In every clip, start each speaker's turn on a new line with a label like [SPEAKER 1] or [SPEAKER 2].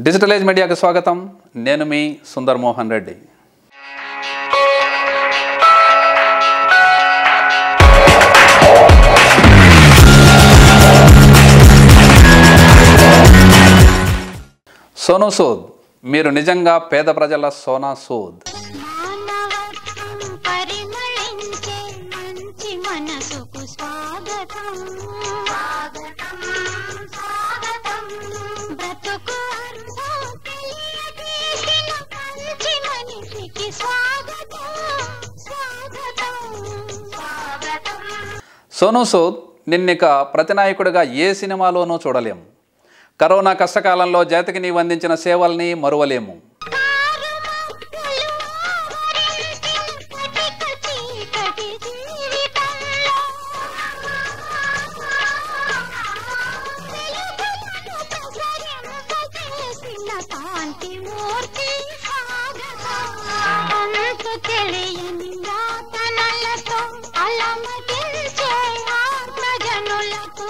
[SPEAKER 1] Digital age మీడియాకు స్వాగతం నేను మీ సుందర్ మోహన్ రెడ్డి సోను సూద్ మీరు నిజంగా పేద ప్రజల సోనా సూద్
[SPEAKER 2] మానవత్వం పరిమళించే మంచి మనసుకు స్వాగతం స్వాగతం స్వాగతం బ్రతుకు అర్థం తెలియజేసిన మంచి మనిషికి స్వాగతం స్వాగతం స్వాగతం
[SPEAKER 1] సోను సూద్ నిన్నిక ప్రతినాయకుడిగా ఏ సినిమాలోనూ చూడలేము కరోనా కష్టకాలంలో జాతికి నీవు అందించిన సేవల్ని మరువలేము
[SPEAKER 2] కారు మబ్బులు ఆవరించిన కటిక చీకటి జీవితంలో వెలుగులను ప్రసరింపజేసిన కాంతిమూర్తి స్వాగతం. అంతు తెలియని యాతనలతో అలమటించే ఆత్మజనులకు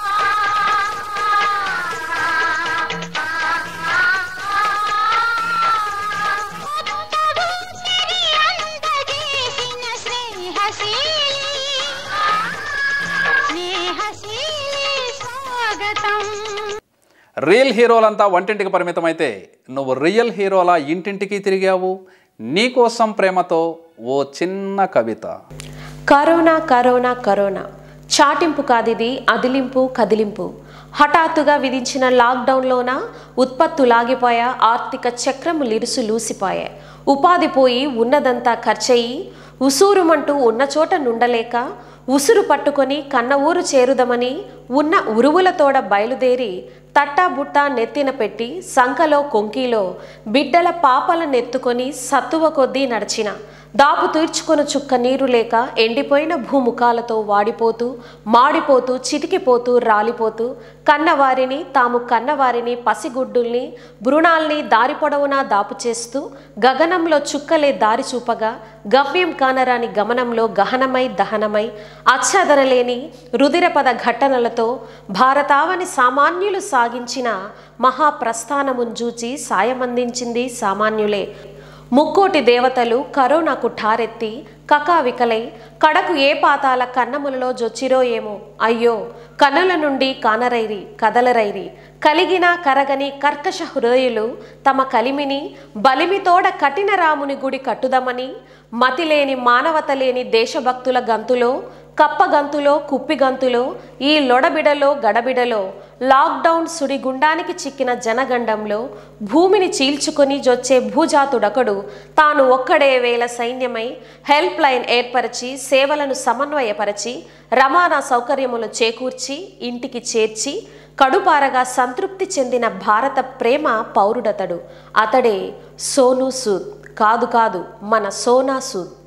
[SPEAKER 2] కొత్తగా సిరి అందజేసిన స్నేహశీలి స్నేహశీలి స్వాగతం
[SPEAKER 1] రియల్ హీరోలంతా వంటింటికి పరిమితమైతే నువ్వు రియల్ హీరోలా ఇంటింటికి తిరిగావు నీకోసం ప్రేమతో ఓ చిన్న కవిత
[SPEAKER 3] కరోనా కరోనా కరోనా చాటింపు కాదిది అదిలింపు కదిలింపు హఠాత్తుగా విధించిన లాక్డౌన్లోన ఉత్పత్తులాగిపోయా ఆర్థిక చక్రము లిరుసు లూసిపాయే ఉపాధి పోయి ఉన్నదంతా ఖర్చయి ఉసూరుమంటూ ఉన్న చోట నుండలేక ఉసురు పట్టుకొని కన్న ఊరు చేరుదమని ఉన్న ఉరువులతోడ బయలుదేరి తట్టా బుట్ట నెత్తిన పెట్టి సంకలో కొంకిలో బిడ్డల పాపల నెత్తుకొని సత్తువ కొద్దీ నడిచిన దాపు తీర్చుకొని చుక్క నీరు లేక ఎండిపోయిన భూముఖాలతో వాడిపోతూ మాడిపోతూ చితికిపోతూ రాలిపోతూ కన్నవారిని తాము కన్నవారిని పసిగుడ్డుల్ని భ్రూణాల్ని దారి పొడవునా దాపు చేస్తూ గగనంలో చుక్కలే దారి చూపగా గమ్యం కానరాని గమనంలో గహనమై దహనమై అచ్చదనలేని రుదిరపద ఘటనలతో భారతావని సామాన్యులు సాగించిన మహాప్రస్థానముంజూచి సాయమందించింది సామాన్యులే ముక్కోటి దేవతలు కరోనాకు ఠారెత్తి కకావికలై కడకు ఏ పాతాల కన్నములలో జొచ్చిరో ఏమో అయ్యో కనుల నుండి కానరైరి కదలరైరి కలిగిన కరగని కర్కశ హృదయులు తమ కలిమిని బలిమితోడ కఠిన రాముని గుడి కట్టుదమని మతిలేని మానవత లేని దేశభక్తుల గంతులో కప్పగంతులో కుప్పిగంతులో ఈ లొడబిడలో గడబిడలో లాక్డౌన్ సుడిగుండానికి చిక్కిన జనగండంలో భూమిని చీల్చుకొని జొచ్చే భూజాతుడొకడు తాను ఒక్కడే వేల సైన్యమై హెల్ప్ లైన్ ఏర్పరిచి సేవలను సమన్వయపరచి రవాణా సౌకర్యములు చేకూర్చి ఇంటికి చేర్చి కడుపారగా సంతృప్తి చెందిన భారత ప్రేమ పౌరుడతడు అతడే సోను సూద్ కాదు కాదు మన సోనా సూద్